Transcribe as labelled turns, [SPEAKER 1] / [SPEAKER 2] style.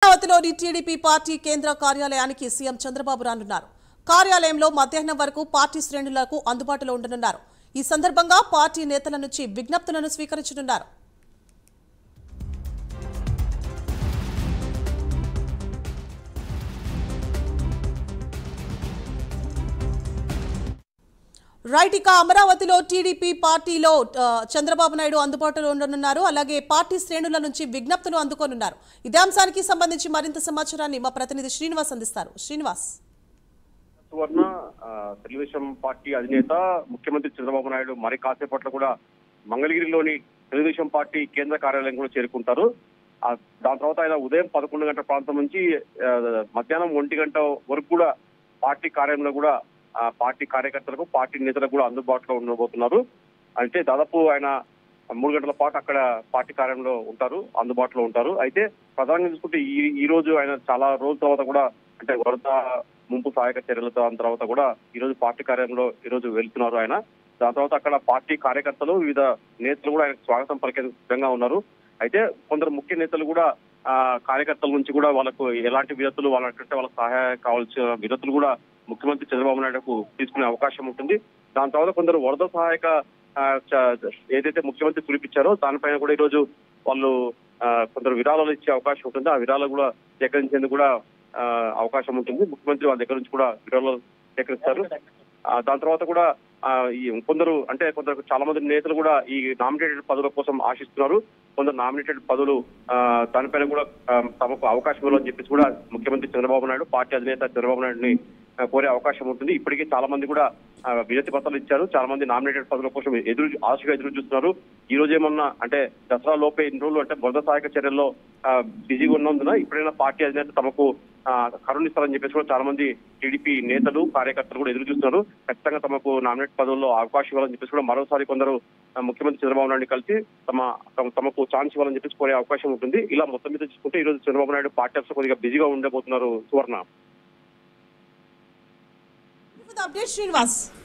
[SPEAKER 1] అమరావతిలోని TDP party కేంద్ర కార్యాలయానికి సీఎం చంద్రబాబు రానున్నారు కార్యాలయంలో మధ్యాహ్నం వరకు పార్టీ శ్రేణులకు అందుబాటులో ఉండనున్నారు ఈ సందర్భంగా పార్టీ నేతల నుంచి విజ్ఞప్తులను స్వీకరించనున్నారు రైట్ ఇక అమరావతిలో టీడీపీ పార్టీలో ఆ, చంద్రబాబు నాయుడు అందుబాటులో ఉండనున్నారు అలాగే పార్టీ శ్రేణుల నుంచి విజ్ఞప్తులు అందుకోనున్నారు ఇదే అంశానికి సంబంధించి మరింత సమాచారాన్ని మా ప్రతినిధి శ్రీనివాస్ అందిస్తారు శ్రీనివాస్
[SPEAKER 2] సువర్ణ ఆ, తెలుగుదేశం పార్టీ అధినేత ముఖ్యమంత్రి చంద్రబాబు నాయుడు మరి కాసేపట్లో కూడా మంగళగిరిలోని తెలుగుదేశం పార్టీ కేంద్ర కార్యాలయం కూడా చేరుకుంటారు ఆ, దాని తర్వాత ఆయన ఉదయం పదకొండు గంటల ప్రాంతం నుంచి ఆ, మధ్యాహ్నం ఒంటి గంట వరకు కూడా పార్టీ కార్యాలయంలో కూడా ఆ, పార్టీ కార్యకర్తలకు పార్టీ నేతలకు కూడా అందుబాటులో ఉండబోతున్నారు అంటే దాదాపు ఆయన మూడు గంటల పాటు అక్కడ పార్టీ కార్యాలయంలో ఉంటారు అందుబాటులో ఉంటారు అయితే ప్రధానంగా చూసుకుంటే ఈ ఈ రోజు ఆయన చాలా రోజుల తర్వాత కూడా అంటే వరద ముంపు సహాయక చర్యలతో దాని తర్వాత కూడా ఈ రోజు పార్టీ కార్యాలయంలో ఈ రోజు వెళ్తున్నారు ఆయన దాని తర్వాత అక్కడ పార్టీ కార్యకర్తలు వివిధ నేతలు కూడా ఆయనకు స్వాగతం పలికేందుకు సిద్ధంగా ఉన్నారు అయితే కొందరు ముఖ్య నేతలు కూడా ఆ కార్యకర్తల నుంచి కూడా వాళ్ళకు ఎలాంటి విధతులు వాళ్ళకంటే వాళ్ళకి సహాయ కావాల్సిన విధతులు కూడా ముఖ్యమంత్రి చంద్రబాబు నాయుడుకు తీసుకునే అవకాశం ఉంటుంది దాని తర్వాత కొందరు వరద సహాయక ఆ, చ- ఏదైతే ముఖ్యమంత్రి పిలిపించారో దానిపైన కూడా ఈ రోజు వాళ్ళు ఆ, కొందరు విరాళాలు ఇచ్చే అవకాశం ఉంటుంది ఆ విరాళాలు కూడా సేకరించేందుకు కూడా ఆ, అవకాశం ఉంటుంది ముఖ్యమంత్రి వాళ్ళ దగ్గర నుంచి కూడా విరాళాలు సేకరిస్తారు ఆ, దాని తర్వాత కూడా ఆ, ఈ కొందరు అంటే కొందరు చాలా మంది నేతలు కూడా ఈ నామినేటెడ్ పదవుల కోసం ఆశిస్తున్నారు కొందరు నామినేటెడ్ పదవులు ఆ, దానిపైన కూడా ఆ, తమకు అవకాశం ఇవ్వాలని చెప్పేసి కూడా ముఖ్యమంత్రి చంద్రబాబు నాయుడు పార్టీ అధినేత చంద్రబాబు నాయుడుని ఆ, కోరే అవకాశం ఉంటుంది ఇప్పటికే చాలా మంది కూడా ఆ, వినతి పత్రాలు ఇచ్చారు చాలా మంది నామినేటెడ్ పదవుల కోసం ఎదురు ఆశగా ఎదురు చూస్తున్నారు ఈ రోజు ఏమన్నా అంటే దసరా లోపే ఇన్ని రోజులు అంటే వరద సహాయక చర్యల్లో ఆ, బిజీగా ఉన్నందున ఇప్పుడైనా పార్టీ అధినేత తమకు ఆ, కరుణిస్తారని చెప్పేసి కూడా చాలా మంది టీడీపీ నేతలు కార్యకర్తలు కూడా ఎదురు చూస్తున్నారు ఖచ్చితంగా తమకు నామినేట్ పదవుల్లో అవకాశం ఇవ్వాలని చెప్పేసి కూడా మరోసారి కొందరు ఆ, ముఖ్యమంత్రి చంద్రబాబు నాయుడు కలిసి తమ తమ- తమకు ఛాన్స్ ఇవ్వాలని చెప్పేసి కోరే అవకాశం ఉంటుంది ఇలా మొత్తం మీద చూసుకుంటే ఈ రోజు చంద్రబాబు నాయుడు పార్టీ ఆఫీస్ కొద్దిగా బిజీగా ఉండబోతున్నారు సువర్ణ
[SPEAKER 1] అప్డేట్ శ్రీనివాస్